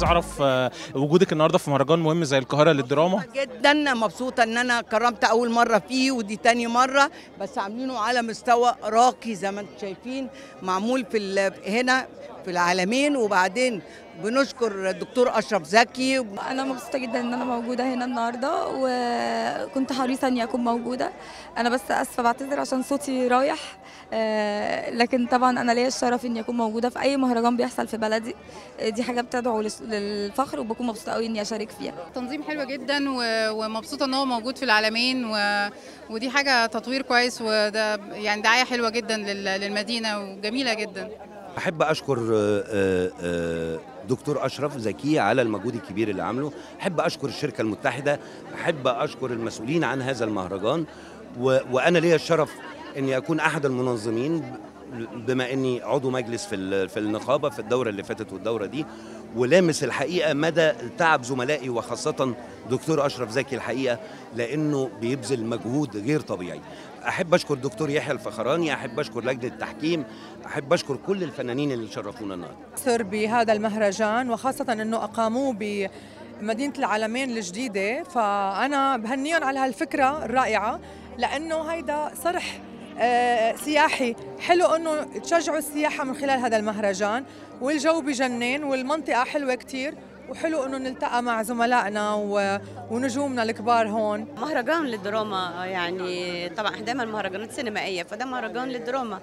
اعرف آه، وجودك النهارده في مهرجان مهم زي القاهره للدراما جدا مبسوطه ان انا كرمت اول مره فيه ودي تاني مره بس عاملينه على مستوى راقي زي ما انتم شايفين معمول في ال- هنا في العالمين وبعدين بنشكر الدكتور اشرف زكي انا مبسوطه جدا ان انا موجوده هنا النهارده وكنت حريصه اني اكون موجوده انا بس اسفه بعتذر عشان صوتي رايح آه، لكن طبعا انا ليا الشرف اني اكون موجوده في اي مهرجان بيحصل في بلدي آه، دي حاجه بتدعو للس- للفخر وبكون مبسوطه قوي اني اشارك فيها تنظيم حلو جدا و- ومبسوطه ان هو موجود في العالمين و... ودي حاجه تطوير كويس وده يعني دعايه حلوه جدا لل... للمدينه وجميله جدا احب اشكر آه، آه، آه، دكتور اشرف زكي على المجهود الكبير اللي عامله احب اشكر الشركه المتحده احب اشكر المسؤولين عن هذا المهرجان و- وانا ليا الشرف اني اكون احد المنظمين ب- بما اني عضو مجلس في ال- في النقابه في الدوره اللي فاتت والدوره دي ولامس الحقيقه مدى تعب زملائي وخاصه دكتور اشرف زكي الحقيقه لانه بيبذل مجهود غير طبيعي احب اشكر دكتور يحيى الفخراني احب اشكر لجنه التحكيم احب اشكر كل الفنانين اللي شرفونا النهارده سر بهذا المهرجان وخاصة أنه أقاموه بمدينة العالمين الجديدة فأنا بهنيهم على هالفكرة الرائعة لأنه هيدا صرح آه، سياحي حلو أنه تشجعوا السياحة من خلال هذا المهرجان والجو بجنن والمنطقة حلوة كتير وحلو أنه نلتقى مع زملائنا و- ونجومنا الكبار هون مهرجان للدراما يعني طبعا احنا دايما مهرجانات سينمائيه فده مهرجان للدراما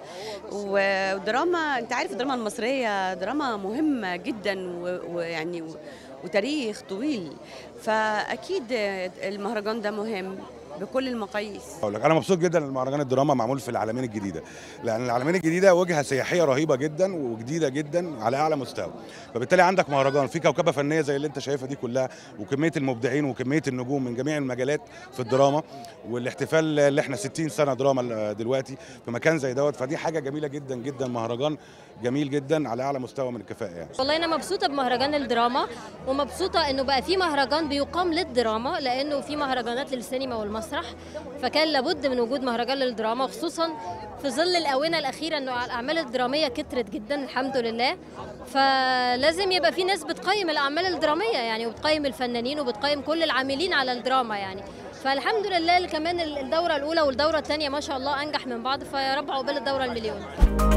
والدراما انت عارف الدراما المصريه دراما مهمه جدا و- ويعني و- وتاريخ طويل فاكيد المهرجان ده مهم بكل المقاييس اقول لك انا مبسوط جدا ان مهرجان الدراما معمول في العالمين الجديده لان العالمين الجديده وجهه سياحيه رهيبه جدا وجديده جدا على اعلى مستوى فبالتالي عندك مهرجان فيه كوكبه فنيه زي اللي انت شايفها دي كلها وكميه المبدعين وكميه النجوم من جميع المجالات في الدراما والاحتفال اللي احنا 60 سنه دراما دلوقتي في مكان زي دوت فدي حاجه جميله جدا جدا مهرجان جميل جدا على اعلى مستوى من الكفاءه يعني والله انا مبسوطه بمهرجان الدراما ومبسوطه انه بقى في مهرجان بيقام للدراما لانه في مهرجانات للسينما والمسرح فكان لابد من وجود مهرجان للدراما خصوصا في ظل الاونه الاخيره انه الاعمال الدراميه كترت جدا الحمد لله فلازم يبقى في ناس بتقيم الاعمال الدراميه يعني وبتقيم الفنانين وبتقيم كل العاملين على الدراما يعني فالحمد لله كمان الدوره الاولى والدوره الثانيه ما شاء الله انجح من بعض فيا رب عقبال الدوره المليون